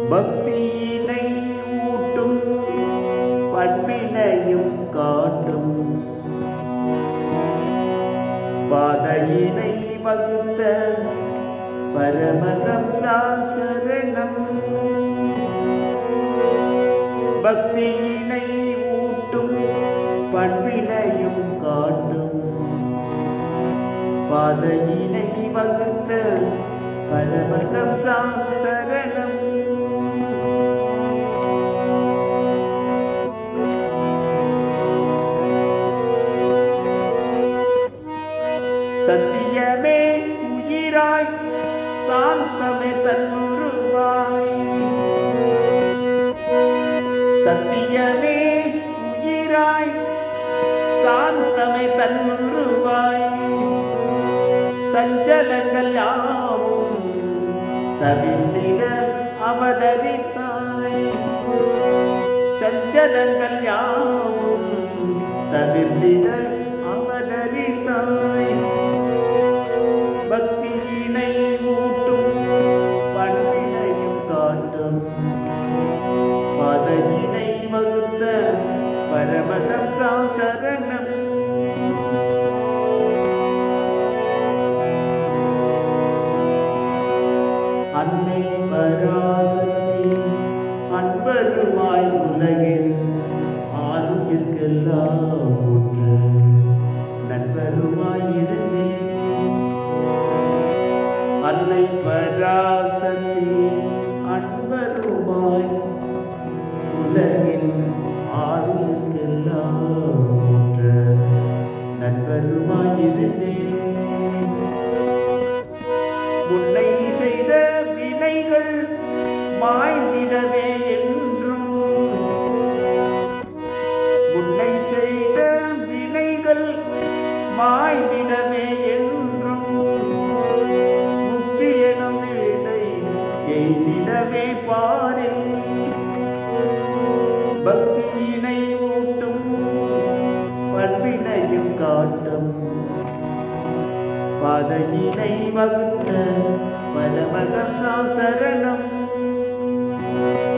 பக்தியினை ஊட்டும் பண்பினையும் காட்டும் பாதையினை வகுத்த பரமகம்சா சரணம் பக்தியினை ஊட்டும் பண்பினையும் காட்டும் பாதையினை வகுத்த பரமகம்சா சரணம் சத்தியமே உயிராய் சாந்தமே தன்னுருவாய் சத்தியமே உயிராய் சாந்தமே தன்னுருவாய் சஞ்சலங்கள் யாவும் தவிர்த்திட அவதரித்தாய் சஞ்சலங்கள் யாவும் தவிர்த்திட அவதரித்தாய் பக்தியினை ஊட்டும் பண்பினையும் காட்டும் பதவினை வகுத்த பரமகம்சா சரணம் அன்னை பராசக்தி அன்பருமாய் உலகில் ஆளுயிர்க்கெல்லாம் ஒன்று நண்பருமாய் இருந்தேன் அன்னை பராசக்தி அன்பருமாய் உலகில் ஆளுக்கெல்லாம் ஒன்று நண்பருமாய் இருந்தேன் முன்னை செய்த வினைகள் மாய்ந்திடவே என்றும் முன்னை செய்த வினைகள் மாய்ந்திடவே என்றும் முக்தி எனும் வீடை எய்திடவே பாரில் பக்தியினை ஊட்டும் பண்பினையும் காட்டும் பாதையினை வகுத்த பரமகம்சா சரணம்